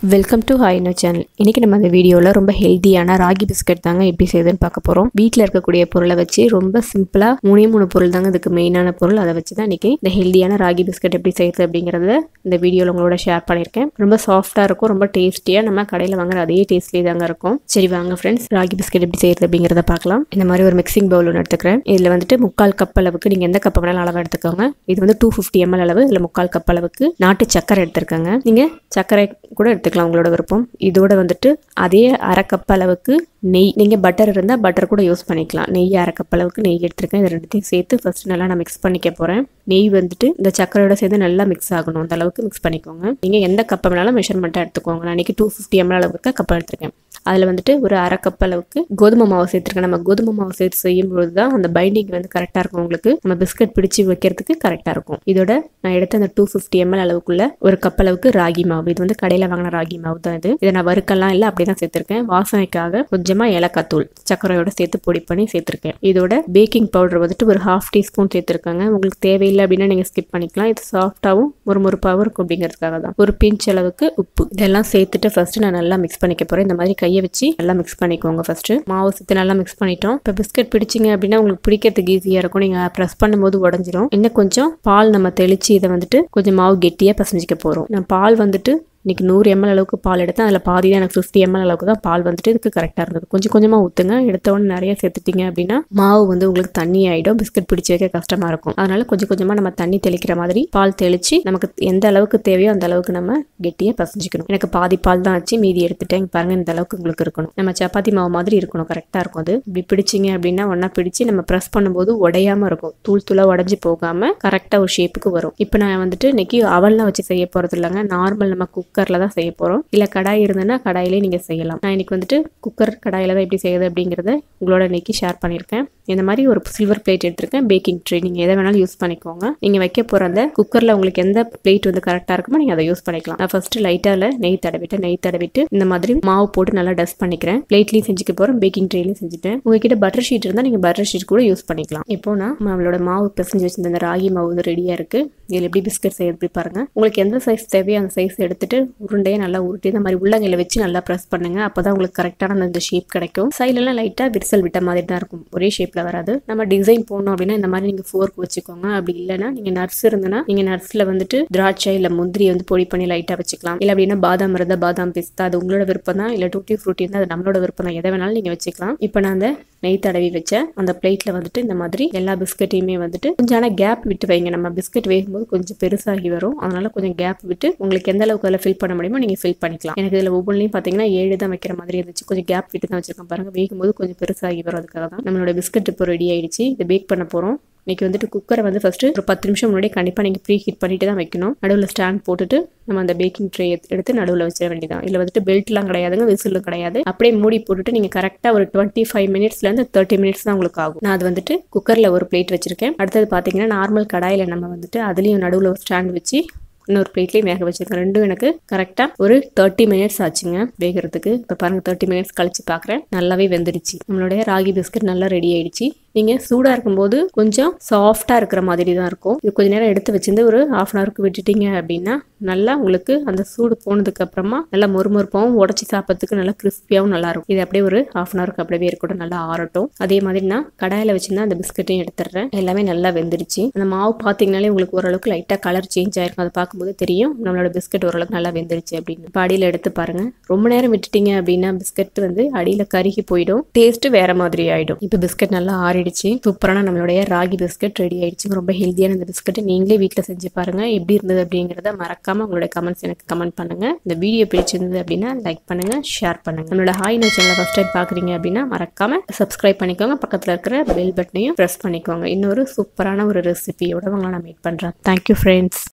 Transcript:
welcome to ஹாய்னோ channel இன்றைக்கி நம்ம அந்த வீடியோவில் ரொம்ப ஹெல்த்தியான ராகி பிஸ்கட் தாங்க எப்படி செய்யுதுன்னு பார்க்க போகிறோம் வீட்டில் இருக்கக்கூடிய பொருளை வச்சு ரொம்ப சிம்பிளாக மூணே மூணு பொருள் தாங்க இதுக்கு மெயினான பொருள் அதை வச்சு தான் இன்றைக்கி இந்த ஹெல்த்தியான ராகி பிஸ்கட் எப்படி செய்யுது அப்படிங்கிறத இந்த வீடியோவில் உங்களோட ஷேர் பண்ணியிருக்கேன் ரொம்ப சாஃப்டாக இருக்கும் ரொம்ப டேஸ்டியாக நம்ம கடையில் வாங்குற அதே டேஸ்ட்லேயே தாங்க இருக்கும் சரி வாங்க ஃப்ரெண்ட்ஸ் ராகி பிஸ்கட் எப்படி செய்யுது அப்படிங்கிறத பார்க்கலாம் இந்த மாதிரி ஒரு மிக்சிங் பவுல் ஒன்று எடுத்துக்கிறேன் இதில் வந்துட்டு முக்கால் கப் அளவுக்கு நீங்கள் எந்த கப் வேணாலும் அளவு எடுத்துக்கோங்க இது வந்து டூ ஃபிஃப்டி எம்எல் அளவு இதில் முக்கால் கப் அளவுக்கு நாட்டு சக்கரை எடுத்துருக்காங்க நீங்கள் சர்க்கரை கூட எடுத்துக்கலாம் உங்களோட விருப்பம் இதோட வந்துட்டு அதே அரை கப் அளவுக்கு நெய் நீங்கள் பட்டர் இருந்தால் பட்டர் கூட யூஸ் பண்ணிக்கலாம் நெய் அரை கப் அளவுக்கு நெய் எடுத்துருக்கேன் இது ரெண்டுத்தையும் சேர்த்து ஃபர்ஸ்ட் நல்லா நான் மிக்ஸ் பண்ணிக்க போகிறேன் நெய் வந்துட்டு இந்த சக்கரையோட சேர்ந்து நல்லா மிக்ஸ் ஆகணும் அந்த அளவுக்கு மிக்ஸ் பண்ணிக்கோங்க நீங்கள் எந்த கப்பை வேணாலும் மெஷர்மெண்ட்டாக எடுத்துக்கோங்க நான் இன்றைக்கி டூ ஃபிஃப்டி எம்எல் அளவுக்கு கப் எடுத்திருக்கேன் அதில் வந்துட்டு ஒரு அரை கப் அளவுக்கு கோதுமை மாவு சேர்த்துருக்கேன் நம்ம கோதுமை மாவு சேர்த்து செய்யும்போது தான் அந்த பைண்டிங் வந்து கரெக்டாக இருக்கும் உங்களுக்கு நம்ம பிஸ்கட் பிடிச்சி வைக்கிறதுக்கு கரெக்டாக இருக்கும் இதோட நான் எடுத்த அந்த டூ ஃபிஃப்டி எம்எல் அளவுக்குள்ள ஒரு கப் அளவுக்கு ராகி மாவு இது வந்து கடையில் வாங்கின ராகி மாவு தான் இது இதை நான் வறுக்கெல்லாம் இல்லை அப்படி தான் சேர்த்துருக்கேன் வாசனைக்காக கொஞ்சமாக ஏலக்காய் தூள் சக்கரையோட சேர்த்து பொடி பண்ணி சேர்த்துருக்கேன் இதோட பேக்கிங் பவுடர் வந்துட்டு ஒரு ஹாஃப் டீஸ்பூன் சேர்த்துருக்காங்க உங்களுக்கு தேவையில்லை அப்படின்னா நீங்கள் ஸ்கிப் பண்ணிக்கலாம் இது சாஃப்டாகவும் ஒரு முறுப்பாகவும் இருக்கும் அப்படிங்கிறதுக்காக தான் ஒரு பிஞ்ச் அளவுக்கு உப்பு இதெல்லாம் சேர்த்துட்டு ஃபர்ஸ்ட் நான் நல்லா மிக்ஸ் பண்ணிக்க போகிறேன் இந்த மாதிரி கையை வச்சு நல்லா மிக்ஸ் பண்ணிக்கோங்க ஃபர்ஸ்ட் மாவு சேர்த்து நல்லா மிக்ஸ் பண்ணிட்டோம் இப்போ பிஸ்கட் பிடிச்சிங்க அப்படின்னா உங்களுக்கு பிடிக்கிறதுக்கு ஈஸியாக இருக்கும் நீங்கள் ப்ரெஸ் பண்ணும்போது உடஞ்சிரும் இன்னும் கொஞ்சம் பால் நம்ம தெளித்து இதை வந்துட்டு கொஞ்சம் மாவு கெட்டியாக பசஞ்சிக்க போகிறோம் நான் பால் வந்துட்டு இன்றைக்கி நூறு எம்எல் அளவுக்கு பால் எடுத்தேன் அதில் பாதி தான் எனக்கு ஃபிஃப்டி எம்எல் அளவுக்கு தான் பால் வந்துட்டு இதுக்கு கரெக்டாக இருந்தது கொஞ்சம் கொஞ்சமாக ஊற்றுங்க எடுத்த உடனே நிறைய சேர்த்துட்டீங்க அப்படின்னா மாவு வந்து உங்களுக்கு தண்ணி ஆகிடும் பிஸ்கட் பிடிச்சி வைக்க கஷ்டமாக இருக்கும் அதனால கொஞ்சம் கொஞ்சமாக நம்ம தண்ணி தெளிக்கிற மாதிரி பால் தெளித்து நமக்கு எந்த அளவுக்கு தேவையோ அந்த அளவுக்கு நம்ம கெட்டியாக பசஞ்சிக்கணும் எனக்கு பாதி பால் தான் ஆச்சு மீதி எடுத்துட்டேன் பாருங்கள் இந்த அளவுக்கு உங்களுக்கு இருக்கணும் நம்ம சப்பாத்தி மாவு மாதிரி இருக்கணும் கரெக்டாக இருக்கும் அது இப்படி பிடிச்சிங்க அப்படின்னா ஒன்றா பிடிச்சி நம்ம ப்ரெஸ் பண்ணும்போது உடையாமல் இருக்கும் தூள் தூளாக உடஞ்சி போகாமல் கரெக்டாக ஒரு ஷேப்புக்கு வரும் இப்போ நான் வந்துட்டு இன்னைக்கு அவல்லாம் வச்சு செய்ய போகிறது இல்லைங்க நார்மல் நம்ம குக் குக்கரில் தான் செய்ய போகிறோம் இல்லை கடாய் இருந்ததுன்னா கடாயிலே நீங்கள் செய்யலாம் நான் இன்றைக்கி வந்துட்டு குக்கர் கடாயில் தான் எப்படி செய்யுது அப்படிங்கிறத உங்களோட இன்னைக்கு ஷேர் பண்ணியிருக்கேன் இந்த மாதிரி ஒரு சில்வர் பிளேட் எடுத்திருக்கேன் பேக்கிங் ட்ரே நீங்கள் எதை வேணாலும் யூஸ் பண்ணிக்கோங்க நீங்கள் வைக்க போகிற அந்த குக்கரில் உங்களுக்கு எந்த பிளேட் வந்து கரெக்டாக இருக்குமோ நீங்கள் அதை யூஸ் பண்ணிக்கலாம் நான் ஃபஸ்ட்டு லைட்டாக நெய் தடவிட்டு நெய் தடவிட்டு இந்த மாதிரி மாவு போட்டு நல்லா டஸ்ட் பண்ணிக்கிறேன் பிளேட்லேயும் செஞ்சுக்க போகிறேன் பேக்கிங் ட்ரேலையும் செஞ்சுட்டேன் உங்ககிட்ட பட்டர் ஷீட் இருந்தால் நீங்கள் பட்டர் ஷீட் கூட யூஸ் பண்ணிக்கலாம் இப்போ நான் நம்மளோட மாவு பிசைஞ்சு வச்சிருந்த இந்த ராகி மாவு வந்து ரெடியாக இருக்குது இதில் எப்படி பிஸ்கட் செய்ய எப்படி பாருங்கள் உங்களுக்கு எந்த சைஸ் தேவையோ அந்த சைஸ் எடுத்துட்டு உருண்டையை நல்லா உருட்டி இந்த மாதிரி உள்ளங்கையில் வச்சு நல்லா ப்ரெஸ் பண்ணுங்க அப்போ தான் உங்களுக்கு கரெக்டான அந்த ஷேப் கிடைக்கும் சைட்லலாம் லைட்டாக விரிசல் விட்ட மாதிரி தான் இருக்கும் ஒரே ஷேப்பில் வராது நம்ம டிசைன் போடணும் அப்படின்னா இந்த மாதிரி நீங்கள் ஃபோர்க் வச்சுக்கோங்க அப்படி இல்லைன்னா நீங்கள் நர்ஸ் இருந்தனா நீங்கள் நர்ஸில் வந்துட்டு திராட்சை இல்லை முந்திரி வந்து பொடி பண்ணி லைட்டாக வச்சுக்கலாம் இல்லை அப்படின்னா பாதாம் இருந்தால் பாதாம் பிஸ்தா அது உங்களோட விருப்பம் தான் இல்லை டூட்டி ஃப்ரூட்டி இருந்தால் அது நம்மளோட விருப்பம் தான் எதை வேணாலும் நீங்கள் வச்சுக்கலாம் இப்போ நான் அந்த நெய் தடவி வச்ச அந்த பிளேட்டில் வந்துட்டு இந்த மாதிரி எல்லா பிஸ்கட்டையுமே வந்துட்டு கொஞ்சம் ஆனால் கேப் விட்டு வைங்க நம்ம பிஸ்கட் வேகும்போது கொஞ்சம் பெருசாகி வரும் அதனால கொஞ்சம் கேப் விட்டு உங்களுக்கு எந்த அளவுக்கு அதில் ஃபில் பண்ண முடியுமோ நீங்கள் ஃபில் பண்ணிக்கலாம் எனக்கு இதில் ஒவ்வொன்றையும் பார்த்தீங்கன்னா ஏழு தான் வைக்கிற மாதிரி இருந்துச்சு கொஞ்சம் கேப் விட்டு தான் வச்சிருக்கேன் பாருங்க வேகும்போது கொஞ்சம் பெருசாகி வரும் அதுக்காக தான் நம்மளோட பிஸ்கட் இப்போ ரெடி ஆயிடுச்சு இதை பேக் பண்ண போகிறோம் இன்றைக்கி வந்துட்டு குக்கரை வந்து ஃபஸ்ட்டு ஒரு பத்து நிமிஷம் முன்னாடி கண்டிப்பாக நீங்கள் ப்ரீ ஹீட் பண்ணிட்டு தான் வைக்கணும் நடுவில் ஸ்டாண்ட் போட்டுட்டு நம்ம அந்த பேக்கிங் ட்ரே எடுத்து நடுவில் வச்சிட வேண்டியதான் இதில் வந்துட்டு பெல்ட்லாம் கிடையாதுங்க விசிலும் கிடையாது அப்படியே மூடி போட்டுட்டு நீங்கள் கரெக்டாக ஒரு டுவெண்ட்டி ஃபைவ் மினிட்ஸ்லேருந்து தேர்ட்டி மினிட்ஸ் தான் உங்களுக்கு ஆகும் நான் அது வந்துட்டு குக்கரில் ஒரு பிளேட் வச்சிருக்கேன் அடுத்தது பார்த்தீங்கன்னா நார்மல் கடாயில் நம்ம வந்துட்டு அதுலேயும் நடுவில் ஒரு ஸ்டாண்ட் வச்சு இன்னொரு பிளேட்லேயும் வேக வச்சிருக்கேன் ரெண்டும் எனக்கு கரெக்டாக ஒரு தேர்ட்டி மினிட்ஸ் ஆச்சுங்க வேகிறதுக்கு இப்போ பாருங்கள் தேர்ட்டி மினிட்ஸ் கழிச்சு பார்க்குறேன் நல்லாவே வெந்துடுச்சு நம்மளுடைய ராகி பிஸ்கட் நல்லா ரெடி ஆயிடுச்சு நீங்கள் சூடாக இருக்கும்போது கொஞ்சம் சாஃப்டாக இருக்கிற மாதிரி தான் இருக்கும் இது கொஞ்ச நேரம் எடுத்து வச்சிருந்து ஒரு ஆஃப் அன் ஹவருக்கு விட்டுட்டீங்க அப்படின்னா நல்லா உங்களுக்கு அந்த சூடு போனதுக்கு அப்புறமா நல்லா மொறுமொறுப்பாகவும் உடச்சி சாப்பிட்றதுக்கு நல்லா கிறிஸ்பியாகவும் நல்லா இருக்கும் இது அப்படியே ஒரு ஆஃப் அன் ஹவருக்கு அப்படியே இருக்கட்டும் நல்லா ஆறட்டும் அதே மாதிரி நான் கடாயில் வச்சிருந்தா அந்த பிஸ்கட்டையும் எடுத்துடுறேன் எல்லாமே நல்லா வெந்துருச்சு அந்த மாவு பார்த்தீங்கனாலே உங்களுக்கு ஓரளவுக்கு லைட்டாக கலர் சேஞ்ச் ஆயிருக்கும் அதை பார்க்கும்போது தெரியும் நம்மளோட பிஸ்கட் ஓரளவுக்கு நல்லா வெந்துருச்சு அப்படின்னு இப்போ அடியில் எடுத்து பாருங்க ரொம்ப நேரம் விட்டுட்டீங்க அப்படின்னா பிஸ்கட் வந்து அடியில் கருகி போயிடும் டேஸ்ட் வேற மாதிரி ஆயிடும் இப்போ பிஸ்கட் நல்லா ஆறி ஆயிடுச்சு சூப்பரான நம்மளுடைய ராகி பிஸ்கட் ரெடி ஆயிடுச்சு ரொம்ப ஹெல்த்தியான இந்த பிஸ்கட் நீங்களே வீட்டில் செஞ்சு பாருங்க எப்படி இருந்தது அப்படிங்கிறத மறக்காம உங்களுடைய கமெண்ட்ஸ் எனக்கு கமெண்ட் பண்ணுங்க இந்த வீடியோ பிடிச்சிருந்தது அப்படின்னா லைக் பண்ணுங்க ஷேர் பண்ணுங்க நம்மளோட ஹாய் நோ சேனலை ஃபர்ஸ்ட் டைம் பாக்குறீங்க அப்படின்னா மறக்காம சப்ஸ்கிரைப் பண்ணிக்கோங்க பக்கத்தில் இருக்கிற பெல் பட்டனையும் ப்ரெஸ் பண்ணிக்கோங்க இன்னொரு சூப்பரான ஒரு ரெசிபியோட உங்களை நான் மீட் பண்றேன் தேங்க்யூ ஃப்ரெண்ட்ஸ்